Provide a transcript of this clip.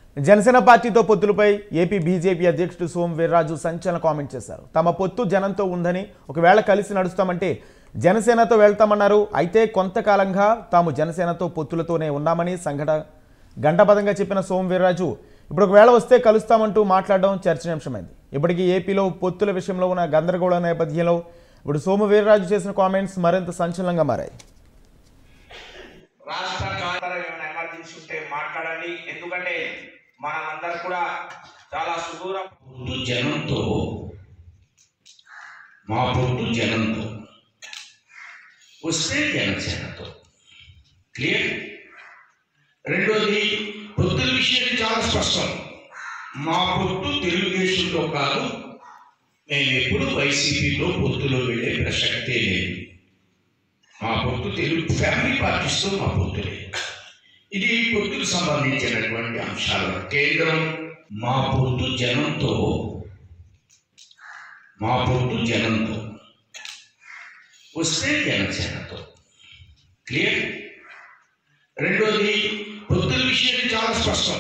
జనసేన పార్టీతో పొత్తులపై AP BJP అధ్యక్షుడు సోమ్ వీర్రాజు సంచలన కామెంట్ చేశారు తమ పొత్తు జనంతో ఉందని ఒకవేళ కలిసి నడుస్తామంటే జనసేనతో వెళ్తామన్నారు అయితే కొంతకాలంగా తాము జనసేనతో పొత్తులతోనే ఉన్నామని సంఘట గంటపదంగా చెప్పిన సోమ్ వీర్రాజు ఇప్పుడు ఒకవేళ వస్తే కలుస్తామంటూ మాట్లాడడం చర్చనీయాంశమైంది ఇప్పటికీ ఏపీలో పొత్తుల విషయంలో ఉన్న గందరగోళ నేపథ్యంలో ఇప్పుడు సోము వీర్రాజు చేసిన కామెంట్స్ మరింత సంచలనంగా మారాయి రాష్ట్ర కార్యాలయం ఏమైనా ఎమర్జెన్సీ ఉంటే మాట్లాడండి ఎందుకంటే మనమందరం కూడా చాలా సుదూర పొత్తు జనంతో మా పొత్తు జనంతో వస్తే జనసేనతో క్లియర్ రెండోది పొత్తుల విషయం చాలా స్పష్టం మా పొత్తు తెలుగుదేశంలో కాదు మేము ఎప్పుడు వైసీపీలో పొత్తులో వెళ్ళే ప్రసక్తే లేదు మా పొత్తు తెలుగు ఫ్యామిలీ పార్టీస్తో మా పొత్తు లేదు ఇది పొత్తుకు సంబంధించినటువంటి అంశాలు కేంద్రం మా పొత్తు జనంతో మా పొత్తు జనంతో వస్తే జనసేనతో క్లియర్ రెండోది పొత్తుల విషయం చాలా స్పష్టం